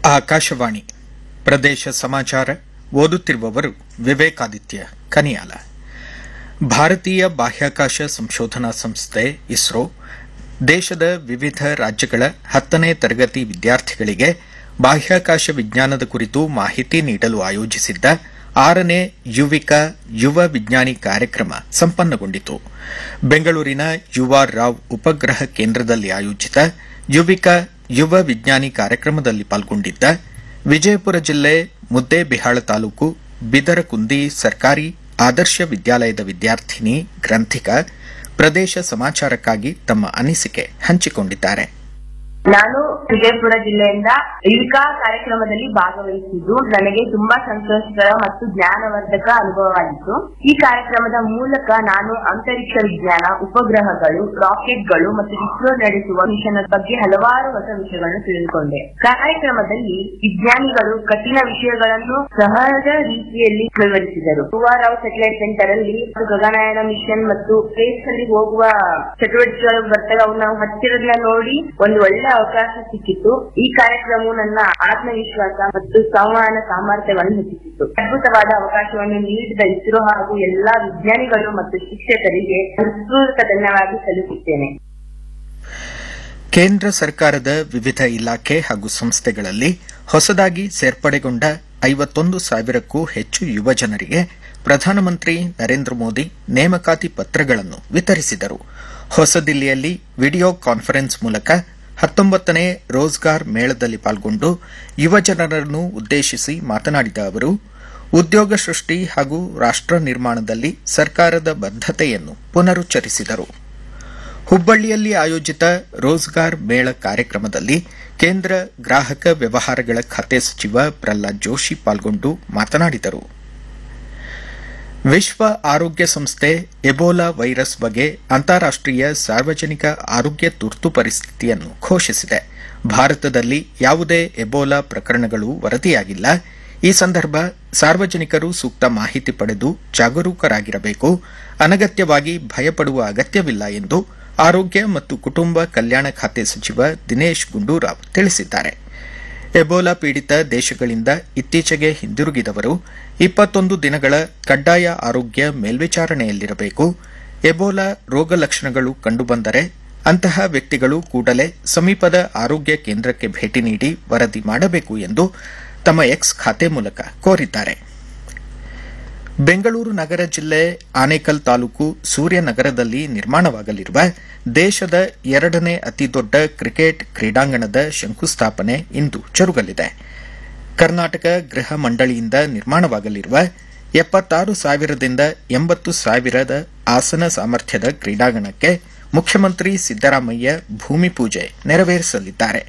ಆಕಾಶವಾಣಿ ಪ್ರದೇಶ ಸಮಾಚಾರ ಓದುತ್ತಿರುವವರು ವಿವೇಕಾದಿತ್ಯ ಕನಿಯಾಲ ಭಾರತೀಯ ಬಾಹ್ಯಾಕಾಶ ಸಂಶೋಧನಾ ಸಂಸ್ಥೆ ಇಸ್ರೋ ದೇಶದ ವಿವಿಧ ರಾಜ್ಯಗಳ ಹತ್ತನೇ ತರಗತಿ ವಿದ್ಯಾರ್ಥಿಗಳಿಗೆ ಬಾಹ್ಯಾಕಾಶ ವಿಜ್ಞಾನದ ಕುರಿತು ಮಾಹಿತಿ ನೀಡಲು ಆಯೋಜಿಸಿದ್ದ ಆರನೇ ಯುವಿಕ ಯುವ ವಿಜ್ಞಾನಿ ಕಾರ್ಯಕ್ರಮ ಸಂಪನ್ನಗೊಂಡಿತು ಬೆಂಗಳೂರಿನ ಯುವ ರಾವ್ ಉಪಗ್ರಹ ಕೇಂದ್ರದಲ್ಲಿ ಆಯೋಜಿತ ಯುವಿಕ ಯುವ ವಿಜ್ಞಾನಿ ಕಾರ್ಯಕ್ರಮದಲ್ಲಿ ಪಾಲ್ಗೊಂಡಿದ್ದ ವಿಜಯಪುರ ಜಿಲ್ಲೆ ಮುದ್ದೇಬಿಹಾಳ ತಾಲೂಕು ಬಿದರಕುಂದಿ ಸರ್ಕಾರಿ ಆದರ್ಶ ವಿದ್ಯಾಲಯದ ವಿದ್ಯಾರ್ಥಿನಿ ಗ್ರಂಥಿಕ ಪ್ರದೇಶ ಸಮಾಚಾರಕ್ಕಾಗಿ ತಮ್ಮ ಅನಿಸಿಕೆ ಹಂಚಿಕೊಂಡಿದ್ದಾರೆ ನಾನು ವಿಜಯಪುರ ಜಿಲ್ಲೆಯಿಂದ ಯುವಿಕಾ ಕಾರ್ಯಕ್ರಮದಲ್ಲಿ ಭಾಗವಹಿಸಿದ್ದು ನನಗೆ ತುಂಬಾ ಸಂತೋಷಕರ ಮತ್ತು ಜ್ಞಾನವರ್ಧಕ ಅನುಭವವಾಗಿತ್ತು ಈ ಕಾರ್ಯಕ್ರಮದ ಮೂಲಕ ನಾನು ಅಂತರಿಕ್ಷ ವಿಜ್ಞಾನ ಉಪಗ್ರಹಗಳು ರಾಕೆಟ್ಗಳು ಮತ್ತು ಇಸ್ರೋ ನಡೆಸುವ ಮಿಷನ್ ಬಗ್ಗೆ ಹಲವಾರು ಹೊಸ ವಿಷಯಗಳನ್ನು ತಿಳಿದುಕೊಂಡೆ ಕಾರ್ಯಕ್ರಮದಲ್ಲಿ ವಿಜ್ಞಾನಿಗಳು ಕಠಿಣ ವಿಷಯಗಳನ್ನು ಸಹಜ ರೀತಿಯಲ್ಲಿ ವಿವರಿಸಿದರು ರಾವ್ ಸೆಟಲೈಟ್ ಸೆಂಟರ್ ಅಲ್ಲಿ ಗಗನಯಾನ ಮಿಷನ್ ಮತ್ತು ಸ್ಪೇಸ್ ಅಲ್ಲಿ ಹೋಗುವ ಚಟುವಟಿಕೆಗಳು ಬರ್ತವೆ ಅವು ನಾವು ಹತ್ತಿರದಿಂದ ನೋಡಿ ಒಂದು ಒಳ್ಳೆ ಅವಕಾಶ ಸಿಕ್ಕಿತ್ತು ಈ ಕಾರ್ಯಕ್ರಮವು ನನ್ನ ಆತ್ಮವಿಶ್ವಾಸ ಮತ್ತು ಸಂವಹನ ಸಾಮರ್ಥ್ಯವನ್ನು ಹೆಚ್ಚಿಸಿತು ಅದ್ಭುತವಾದ ಅವಕಾಶವನ್ನು ನೀಡಿದ ಇಸ್ರೋ ಹಾಗೂ ಎಲ್ಲಾ ವಿಜ್ಞಾನಿಗಳು ಮತ್ತು ಶಿಕ್ಷಕರಿಗೆ ಹೃತ್ಪೂರ್ವಕ ಧನ್ಯವಾದ ಸಲ್ಲಿಸುತ್ತೇನೆ ಕೇಂದ್ರ ಸರ್ಕಾರದ ವಿವಿಧ ಇಲಾಖೆ ಹಾಗೂ ಸಂಸ್ಥೆಗಳಲ್ಲಿ ಹೊಸದಾಗಿ ಸೇರ್ಪಡೆಗೊಂಡ ಐವತ್ತೊಂದು ಸಾವಿರಕ್ಕೂ ಹೆಚ್ಚು ಯುವಜನರಿಗೆ ಪ್ರಧಾನಮಂತ್ರಿ ನರೇಂದ್ರ ಮೋದಿ ನೇಮಕಾತಿ ಪತ್ರಗಳನ್ನು ವಿತರಿಸಿದರು ಹೊಸದಿಲ್ಲಿಯಲ್ಲಿ ವಿಡಿಯೋ ಕಾನ್ಫರೆನ್ಸ್ ಮೂಲಕ ಹತ್ತೊಂಬತ್ತನೇ ರೋಜ್ಗಾರ್ ಮೇಳದಲ್ಲಿ ಪಾಲ್ಗೊಂಡು ಯುವಜನರನ್ನು ಉದ್ದೇಶಿಸಿ ಮಾತನಾಡಿದ ಅವರು ಉದ್ಯೋಗ ಸೃಷ್ಟಿ ಹಾಗೂ ರಾಷ್ಟ ನಿರ್ಮಾಣದಲ್ಲಿ ಸರ್ಕಾರದ ಬದ್ದತೆಯನ್ನು ಪುನರುಚ್ಚರಿಸಿದರು ಹುಬ್ಬಳ್ಳಿಯಲ್ಲಿ ಆಯೋಜಿತ ರೋಜ್ಗಾರ್ ಮೇಳ ಕಾರ್ಯಕ್ರಮದಲ್ಲಿ ಕೇಂದ್ರ ಗ್ರಾಹಕ ವ್ಯವಹಾರಗಳ ಖಾತೆ ಸಚಿವ ಪ್ರಹ್ಲಾದ್ ಜೋಶಿ ಪಾಲ್ಗೊಂಡು ಮಾತನಾಡಿದರು ವಿಶ್ವ ಆರೋಗ್ಯ ಸಂಸ್ಥೆ ಎಬೋಲಾ ವೈರಸ್ ಬಗ್ಗೆ ಅಂತಾರಾಷ್ಟೀಯ ಸಾರ್ವಜನಿಕ ಆರೋಗ್ಯ ತುರ್ತು ಪರಿಸ್ಥಿತಿಯನ್ನು ಘೋಷಿಸಿದೆ ಭಾರತದಲ್ಲಿ ಯಾವುದೇ ಎಬೋಲಾ ಪ್ರಕರಣಗಳು ವರದಿಯಾಗಿಲ್ಲ ಈ ಸಂದರ್ಭ ಸಾರ್ವಜನಿಕರು ಸೂಕ್ತ ಮಾಹಿತಿ ಪಡೆದು ಜಾಗರೂಕರಾಗಿರಬೇಕು ಅನಗತ್ಯವಾಗಿ ಭಯಪಡುವ ಅಗತ್ಯವಿಲ್ಲ ಎಂದು ಆರೋಗ್ಯ ಮತ್ತು ಕುಟುಂಬ ಕಲ್ಯಾಣ ಖಾತೆ ಸಚಿವ ದಿನೇಶ್ ಗುಂಡೂರಾವ್ ತಿಳಿಸಿದ್ದಾರೆ ಎಬೋಲಾ ಪೀಡಿತ ದೇಶಗಳಿಂದ ಇತ್ತೀಚೆಗೆ ಹಿಂದಿರುಗಿದವರು ಇಪ್ಪತ್ತೊಂದು ದಿನಗಳ ಕಡ್ಡಾಯ ಆರೋಗ್ಯ ಮೇಲ್ವಿಚಾರಣೆಯಲ್ಲಿರಬೇಕು ಎಬೋಲಾ ರೋಗ ಲಕ್ಷಣಗಳು ಕಂಡುಬಂದರೆ ಅಂತಹ ವ್ಯಕ್ತಿಗಳು ಕೂಡಲೇ ಸಮೀಪದ ಆರೋಗ್ಯ ಕೇಂದ್ರಕ್ಕೆ ಭೇಟಿ ನೀಡಿ ವರದಿ ಮಾಡಬೇಕು ಎಂದು ತಮ್ಮ ಎಕ್ಸ್ ಖಾತೆ ಮೂಲಕ ಕೋರಿದ್ದಾರೆ ಬೆಂಗಳೂರು ನಗರ ಜಿಲ್ಲೆ ಆನೇಕಲ್ ತಾಲೂಕು ಸೂರ್ಯನಗರದಲ್ಲಿ ನಿರ್ಮಾಣವಾಗಲಿರುವ ದೇಶದ ಎರಡನೇ ಅತಿದೊಡ್ಡ ಕ್ರಿಕೆಟ್ ಕ್ರೀಡಾಂಗಣದ ಶಂಕುಸ್ಥಾಪನೆ ಇಂದು ಜರುಗಲಿದೆ ಕರ್ನಾಟಕ ಗೃಹ ಮಂಡಳಿಯಿಂದ ನಿರ್ಮಾಣವಾಗಲಿರುವ ಎಪ್ಪತ್ತಾರು ಸಾವಿರದಿಂದ ಎಂಬತ್ತು ಸಾವಿರದ ಆಸನ ಸಾಮರ್ಥ್ಯದ ಕ್ರೀಡಾಂಗಣಕ್ಕೆ ಮುಖ್ಯಮಂತ್ರಿ ಸಿದ್ದರಾಮಯ್ಯ ಭೂಮಿ ಪೂಜೆ ನೆರವೇರಿಸಲಿದ್ದಾರೆ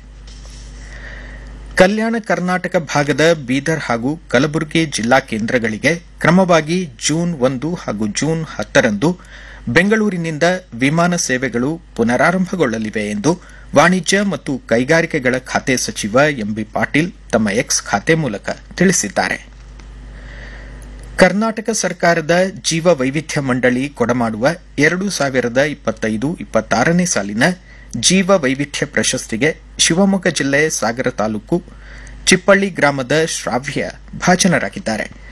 ಕಲ್ಯಾಣ ಕರ್ನಾಟಕ ಭಾಗದ ಬೀದರ್ ಹಾಗೂ ಕಲಬುರಗಿ ಜಿಲ್ಲಾ ಕೇಂದ್ರಗಳಿಗೆ ಕ್ರಮವಾಗಿ ಜೂನ್ ಒಂದು ಹಾಗೂ ಜೂನ್ ಹತ್ತರಂದು ಬೆಂಗಳೂರಿನಿಂದ ವಿಮಾನ ಸೇವೆಗಳು ಪುನರಾರಂಭಗೊಳ್ಳಲಿವೆ ಎಂದು ವಾಣಿಜ್ಯ ಮತ್ತು ಕೈಗಾರಿಕೆಗಳ ಖಾತೆ ಸಚಿವ ಎಂಬಿ ಪಾಟೀಲ್ ತಮ್ಮ ಎಕ್ಸ್ ಖಾತೆ ಮೂಲಕ ತಿಳಿಸಿದ್ದಾರೆ ಕರ್ನಾಟಕ ಸರ್ಕಾರದ ಜೀವ ವೈವಿಧ್ಯ ಮಂಡಳಿ ಕೊಡಮಾಡುವ ಎರಡು ಸಾವಿರದ ಇಪ್ಪತ್ತೈದು ಇಪ್ಪತ್ತಾರನೇ ಸಾಲಿನ ಜೀವ ವೈವಿಧ್ಯ ಪ್ರಶಸ್ತಿಗೆ ಶಿವಮೊಗ್ಗ ಜಿಲ್ಲೆ ಸಾಗರ ತಾಲೂಕು ಚಿಪ್ಪಳ್ಳಿ ಗ್ರಾಮದ ಶ್ರಾವ್ಯ ಭಾಜನರಾಗಿದ್ದಾರೆ